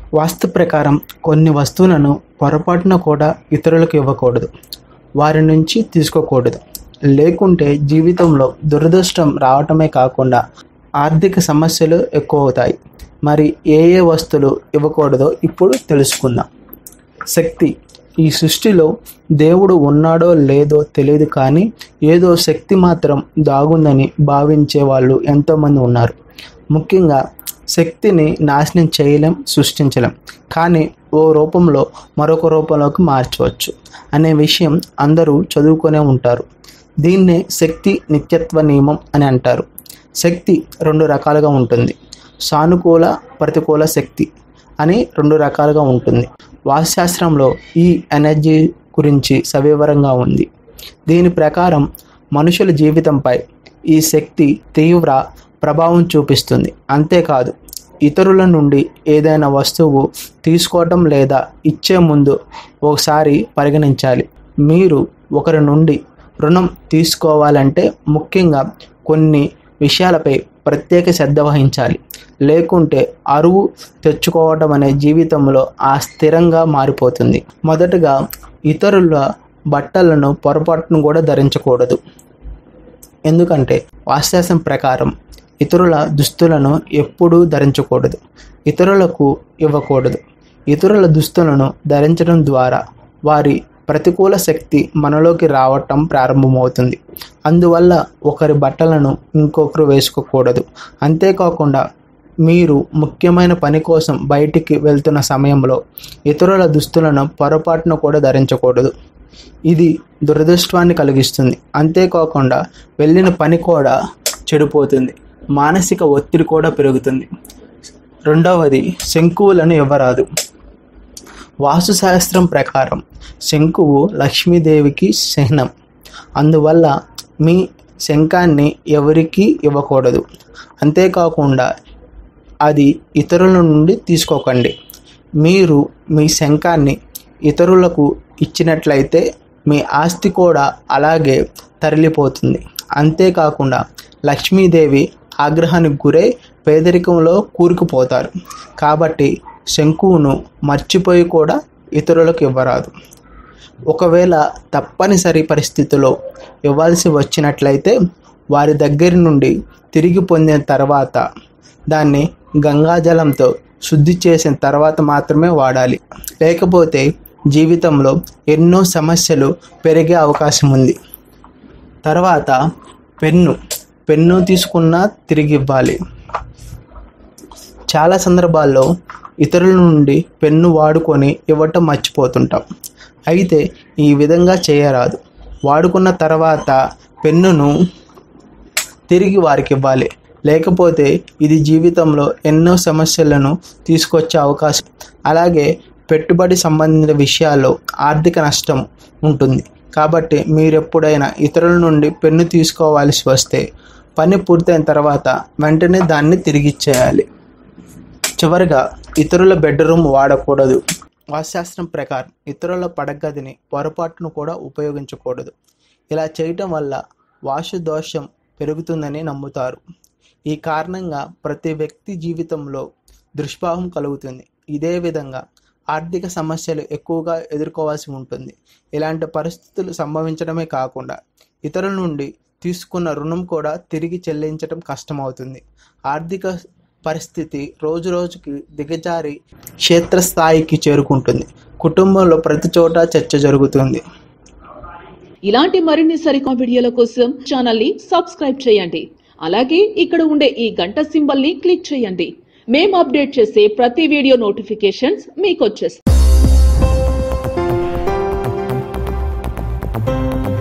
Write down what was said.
వాస్తు ప్రకారం కొన్ని వస్తువులను పొరపాటున కూడా ఇతరులకు ఇవ్వకూడదు వారి నుంచి తీసుకోకూడదు లేకుంటే జీవితంలో దురదృష్టం రావటమే కాకుండా ఆర్థిక సమస్యలు ఎక్కువ అవుతాయి మరి ఏ ఏ వస్తువులు ఇవ్వకూడదో ఇప్పుడు తెలుసుకుందాం శక్తి ఈ సృష్టిలో దేవుడు ఉన్నాడో లేదో తెలియదు కానీ ఏదో శక్తి మాత్రం దాగుందని భావించే వాళ్ళు ఎంతోమంది ఉన్నారు ముఖ్యంగా శక్తిని నాశనం చేయలేం సృష్టించలేం కానీ ఓ రూపంలో మరొక రూపంలోకి మార్చవచ్చు అనే విషయం అందరూ చదువుకునే ఉంటారు దీన్నే శక్తి నిత్యత్వ నియమం అని అంటారు శక్తి రెండు రకాలుగా ఉంటుంది సానుకూల ప్రతికూల శక్తి అని రెండు రకాలుగా ఉంటుంది వాస్తుశాస్త్రంలో ఈ ఎనర్జీ గురించి సవివరంగా ఉంది దీని ప్రకారం మనుషుల జీవితంపై ఈ శక్తి తీవ్ర ప్రభావం చూపిస్తుంది అంతేకాదు ఇతరుల నుండి ఏదైనా వస్తువు తీసుకోవటం లేదా ఇచ్చే ముందు ఒకసారి పరిగణించాలి మీరు ఒకరి నుండి రుణం తీసుకోవాలంటే ముఖ్యంగా కొన్ని విషయాలపై ప్రత్యేక శ్రద్ధ వహించాలి లేకుంటే అరువు తెచ్చుకోవడం అనే జీవితంలో ఆ స్థిరంగా మారిపోతుంది మొదటగా ఇతరుల బట్టలను పొరపాటును కూడా ధరించకూడదు ఎందుకంటే వాస్తుశాస్త్రం ప్రకారం ఇతరుల దుస్తులను ఎప్పుడూ ధరించకూడదు ఇతరులకు ఇవ్వకూడదు ఇతరుల దుస్తులను ధరించడం ద్వారా వారి ప్రతికూల శక్తి మనలోకి రావటం ప్రారంభమవుతుంది అందువల్ల ఒకరి బట్టలను ఇంకొకరు వేసుకోకూడదు అంతేకాకుండా మీరు ముఖ్యమైన పని కోసం బయటికి వెళ్తున్న సమయంలో ఇతరుల దుస్తులను పొరపాటున కూడా ధరించకూడదు ఇది దురదృష్టాన్ని కలిగిస్తుంది అంతేకాకుండా వెళ్ళిన పని కూడా చెడిపోతుంది మానసిక ఒత్తిడి కూడా పెరుగుతుంది రెండవది శంకువులను ఇవ్వరాదు వాస్తుశాస్త్రం ప్రకారం శంకువు లక్ష్మీదేవికి చిహ్నం అందువల్ల మీ శంఖాన్ని ఎవరికీ ఇవ్వకూడదు అంతేకాకుండా అది ఇతరుల నుండి తీసుకోకండి మీరు మీ శంఖాన్ని ఇతరులకు ఇచ్చినట్లయితే మీ ఆస్తి కూడా అలాగే తరలిపోతుంది అంతేకాకుండా లక్ష్మీదేవి ఆగ్రహానికి గురై పేదరికంలో కూరుకుపోతారు కాబట్టి శంకువును మర్చిపోయి కూడా ఇతరులకు ఇవ్వరాదు ఒకవేళ తప్పనిసరి పరిస్థితిలో ఇవ్వాల్సి వచ్చినట్లయితే వారి దగ్గర నుండి తిరిగి పొందిన తర్వాత దాన్ని గంగాజలంతో శుద్ధి చేసిన తర్వాత మాత్రమే వాడాలి లేకపోతే జీవితంలో ఎన్నో సమస్యలు పెరిగే అవకాశం ఉంది తర్వాత పెన్ను పెన్ను తీసుకున్నా తిరిగి ఇవ్వాలి చాలా సందర్భాల్లో ఇతరుల నుండి పెన్ను వాడుకొని ఇవ్వటం మర్చిపోతుంటాం అయితే ఈ విధంగా చేయరాదు వాడుకున్న తర్వాత పెన్నును తిరిగి వారికి ఇవ్వాలి లేకపోతే ఇది జీవితంలో ఎన్నో సమస్యలను తీసుకొచ్చే అవకాశం అలాగే పెట్టుబడి సంబంధించిన విషయాల్లో ఆర్థిక నష్టం ఉంటుంది కాబట్టి మీరు ఎప్పుడైనా ఇతరుల నుండి పెన్ను తీసుకోవాల్సి వస్తే పని పూర్తయిన తర్వాత వెంటనే దాన్ని తిరిగి ఇచ్చేయాలి చివరిగా ఇతరుల బెడ్రూమ్ వాడకూడదు వాస్తుశాస్త్రం ప్రకారం ఇతరుల పడగదిని పొరపాటును కూడా ఉపయోగించకూడదు ఇలా చేయటం వల్ల వాస్తు దోషం పెరుగుతుందని నమ్ముతారు ఈ కారణంగా ప్రతి వ్యక్తి జీవితంలో దుష్ప్రభావం కలుగుతుంది ఇదే విధంగా ఆర్థిక సమస్యలు ఎక్కువగా ఎదుర్కోవాల్సి ఉంటుంది ఇలాంటి పరిస్థితులు సంభవించడమే కాకుండా ఇతరుల నుండి తీసుకున్న రుణం కూడా తిరిగి చెల్లించడం కష్టమవుతుంది ఆర్థిక పరిస్థితి రోజు రోజుకి దిగజారి క్షేత్రస్థాయికి చేరుకుంటుంది కుటుంబంలో ప్రతి చోట చర్చ జరుగుతుంది ఇలాంటి మరిన్ని సరికొత్త వీడియోల కోసం ఛానల్ ని సబ్స్క్రైబ్ చేయండి అలాగే ఇక్కడ ఉండే ఈ గంట సింబల్ ని క్లిక్ చేయండి మేము అప్డేట్ చేసే ప్రతి వీడియో నోటిఫికేషన్స్ మీకు వచ్చేస్తాయి